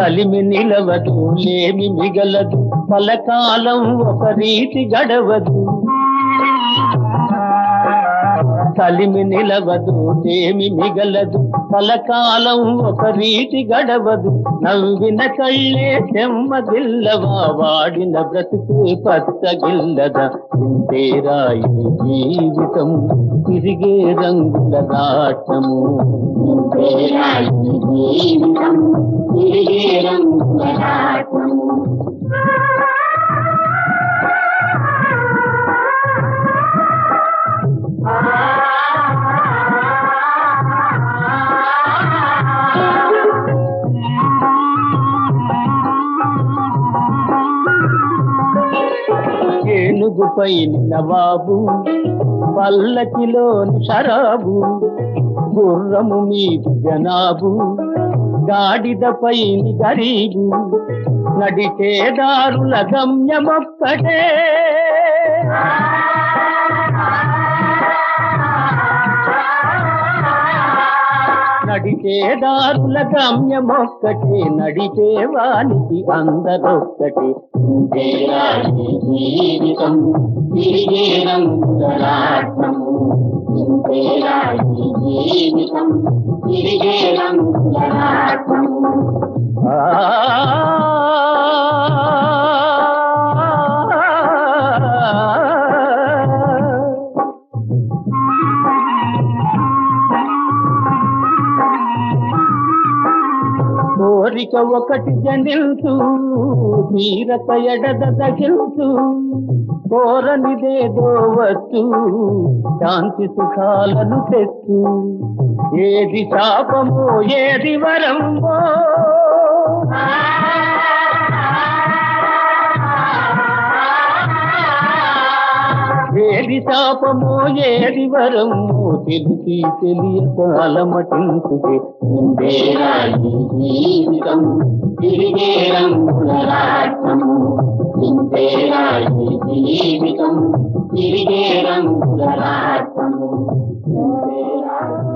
కలిమి నిలవదు లేమి మిగలదు కలకాలం ఒక రీతి గడవదు కలిమి నిలవదు లేమి మిగలదు కలకాలం ఒక రీతి గడవదు నవ్విన కళ్ళే చెమ్మగిల్లవా వాడిన బ్రతుకే పచ్చగిల్లదా ఇంతేరా ఈ జీవితం తిరిగే రంగుల నాటము ఇంతేరా ఈ జీవితం తిరిగే రంగుల రాట్నము. ఏనుగుపై నవాబు పల్లకిలోని షరాబు గుర్రము మీద జనాబు గాడిదపై గరీబు నడిచేదారుల గమ్యమొక్కటే నడిచేదారుల గమ్యమొక్కటే నడిచేవానికి అందరొక్కటే ఇంతేరా ఈ జీవితం తిరిగే రంగుల రాట్నము. ఇంతేరా ఈ జీవితం తిరిగే రంగుల రాట్నము. ఆ కోరిక ఒకటి జనిల్చు తీరక ఎడద తగిల్చు కోరనిదేదో వచ్చు శాంతి సుఖాలను తెచ్చు ఏది శాపమో ఏది వరమో ఏది శాపమో ఏది వరమో తెలిసి తెలియక అలమటించుకే ఇంతేరా ఈ జీవితం తిరిగే రంగుల రాట్నము. ఇంతేరా ఈ జీవితం తిరిగే రంగుల రాట్నము. ఇంతేరా